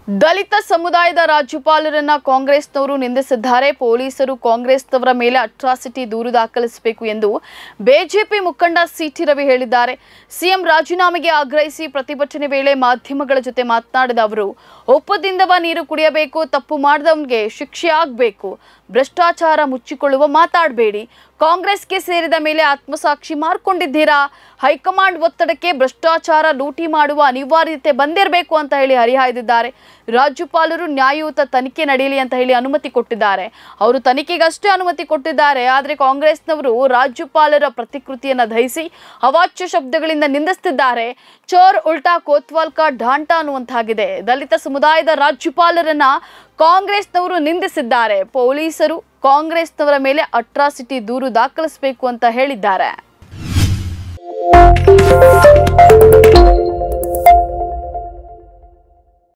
ದಲಿತ ಸಮುದಾಯದ ರಾಜ್ಯಪಾಲರನ್ನ ಕಾಂಗ್ರೆಸ್ನವರು ನಿಂದಿಸಿದ್ದಾರೆ ಪೊಲೀಸರು ಕಾಂಗ್ರೆಸ್ನವರ ಮೇಲೆ ಅಟ್ರಾಸಿಟಿ ದೂರು ದಾಖಲಿಸಬೇಕು ಎಂದು ಬಿಜೆಪಿ ಮುಖಂಡ ಸಿಟಿ ರವಿ ಹೇಳಿದ್ದಾರೆ ಸಿಎಂ ರಾಜೀನಾಮೆಗೆ ಆಗ್ರಹಿಸಿ ಪ್ರತಿಭಟನೆ ವೇಳೆ ಮಾಧ್ಯಮಗಳ ಜೊತೆ ಮಾತನಾಡಿದ ಅವರು ಒಪ್ಪದಿಂದವ ನೀರು ಕುಡಿಯಬೇಕು ತಪ್ಪು ಮಾಡಿದವನಿಗೆ ಶಿಕ್ಷೆ ಆಗಬೇಕು ಭ್ರಷ್ಟಾಚಾರ ಮುಚ್ಚಿಕೊಳ್ಳುವ ಮಾತಾಡಬೇಡಿ ಕಾಂಗ್ರೆಸ್ಗೆ ಸೇರಿದ ಮೇಲೆ ಆತ್ಮಸಾಕ್ಷಿ ಮಾರ್ಕೊಂಡಿದ್ದೀರಾ ಹೈಕಮಾಂಡ್ ಒತ್ತಡಕ್ಕೆ ಭ್ರಷ್ಟಾಚಾರ ಲೂಟಿ ಮಾಡುವ ಅನಿವಾರ್ಯತೆ ಬಂದಿರಬೇಕು ಅಂತ ಹೇಳಿ ಹರಿಹಾಯ್ದಿದ್ದಾರೆ ರಾಜ್ಯಪಾಲರು ನ್ಯಾಯಯುತ ತನಿಖೆ ನಡೆಯಲಿ ಅಂತ ಹೇಳಿ ಅನುಮತಿ ಕೊಟ್ಟಿದ್ದಾರೆ ಅವರು ತನಿಖೆಗಷ್ಟೇ ಅನುಮತಿ ಕೊಟ್ಟಿದ್ದಾರೆ ಆದರೆ ಕಾಂಗ್ರೆಸ್ನವರು ರಾಜ್ಯಪಾಲರ ಪ್ರತಿಕೃತಿಯನ್ನ ದಹಿಸಿ ಅವಾಚ್ಯ ಶಬ್ದಗಳಿಂದ ನಿಂದಿಸ್ತಿದ್ದಾರೆ ಚೋರ್ ಉಲ್ಟಾ ಕೋತ್ವಾಲ್ಕ ಢಾಂಟ ಅನ್ನುವಂತಾಗಿದೆ ದಲಿತ ಸಮುದಾಯದ ರಾಜ್ಯಪಾಲರನ್ನ ಕಾಂಗ್ರೆಸ್ನವರು ನಿಂದಿಸಿದ್ದಾರೆ ಪೊಲೀಸರು ಕಾಂಗ್ರೆಸ್ನವರ ಮೇಲೆ ಅಟ್ರಾಸಿಟಿ ದೂರು ದಾಖಲಿಸಬೇಕು ಅಂತ ಹೇಳಿದ್ದಾರೆ